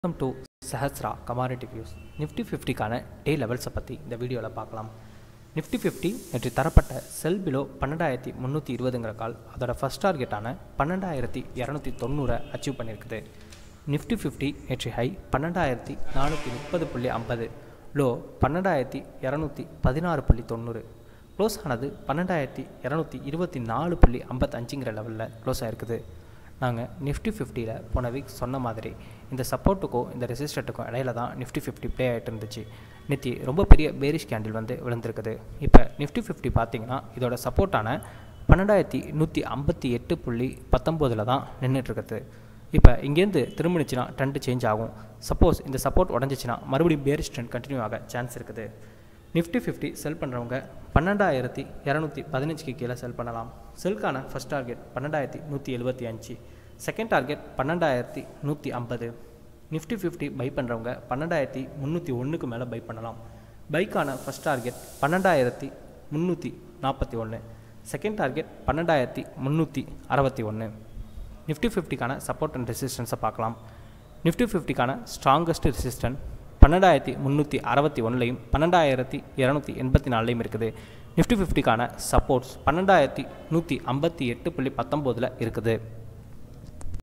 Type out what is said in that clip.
welcome to Sahasra commodity views Nifty ஃபிஃப்டிக்கான day லெவல்ஸை பற்றி இந்த வீடியோவில் பார்க்கலாம் நிஃப்டி ஃபிஃப்டி நேற்று தரப்பட்ட செல் பிலோ பன்னெண்டாயிரத்தி முந்நூற்றி இருபதுங்கிற கால் அதோட ஃபஸ்ட் டார்கெட்டான பன்னெண்டாயிரத்தி இரநூத்தி தொண்ணூறை அச்சீவ் பண்ணியிருக்குது நிஃப்டி ஃபிஃப்டி நேற்று ஹை பன்னெண்டாயிரத்தி நானூற்றி முப்பது புள்ளி ஐம்பது லோ பன்னெண்டாயிரத்தி இரநூத்தி பதினாறு புள்ளி தொண்ணூறு க்ளோஸ் ஆனது பன்னெண்டாயிரத்தி இரநூத்தி இருபத்தி நாலு புள்ளி ஐம்பத்தஞ்சுங்கிற லெவலில் க்ளோஸ் ஆயிருக்குது நாங்கள் நிஃப்டி ஃபிஃப்டியில் போன வீக் சொன்ன மாதிரி இந்த சப்போர்ட்டுக்கும் இந்த ரெசிஸ்டண்ட்டுக்கும் இடையில தான் நிஃப்டி ஃபிஃப்டி ப்ளே ஆகிட்டு இருந்துச்சு நித்தி ரொம்ப பெரிய பேரிஷ் கேண்டில் வந்து விழுந்திருக்குது இப்போ நிஃப்டி ஃபிஃப்டி பார்த்தீங்கன்னா இதோட சப்போர்ட்டான பன்னெண்டாயிரத்தி நூற்றி ஐம்பத்தி எட்டு புள்ளி பத்தொம்போதில் தான் நின்றுட்டுருக்குது இப்போ இங்கேருந்து திரும்பினுச்சுன்னா ட்ரெண்டு சேஞ்ச் ஆகும் சப்போஸ் இந்த சப்போர்ட் உடஞ்சிச்சின்னா மறுபடியும் பேரிஷ் ட்ரெண்ட் கண்டினியூ ஆக சான்ஸ் இருக்குது நிஃப்டி ஃபிஃப்டி செல் பண்ணுறவங்க பன்னெண்டாயிரத்தி இரநூத்தி பதினஞ்சுக்கு கீழே செல் பண்ணலாம் செல்கான ஃபஸ்ட் டார்கெட் பன்னெண்டாயிரத்தி நூற்றி எழுபத்தி அஞ்சு செகண்ட் டார்கெட் பன்னெண்டாயிரத்தி நூற்றி ஐம்பது நிஃப்டி ஃபிஃப்டி பை பண்ணுறவங்க பன்னெண்டாயிரத்தி முந்நூற்றி ஒன்றுக்கு மேலே பை பண்ணலாம் பைக்கான ஃபஸ்ட் டார்கெட் பன்னெண்டாயிரத்தி முந்நூற்றி நாற்பத்தி ஒன்று செகண்ட் டார்கெட் பன்னெண்டாயிரத்தி முந்நூற்றி அறுபத்தி ஒன்று நிஃப்டி ஃபிஃப்டிக்கான சப்போர்ட் அண்ட் ரெசிஸ்டன்ஸை பார்க்கலாம் நிஃப்டி ஃபிஃப்டிக்கான ஸ்ட்ராங்கஸ்ட் ரெசிஸ்டன்ட் பன்னெண்டாயிரத்தி முந்நூற்றி அறுபத்தி ஒன்றுலையும் பன்னெண்டாயிரத்தி இரநூத்தி எண்பத்தி நாலுலையும் இருக்குது நிஃப்டி ஃபிஃப்டிக்கான சப்போர்ட்ஸ் பன்னெண்டாயிரத்தி நூற்றி ஐம்பத்தி எட்டு புள்ளி பத்தொம்போதில் இருக்குது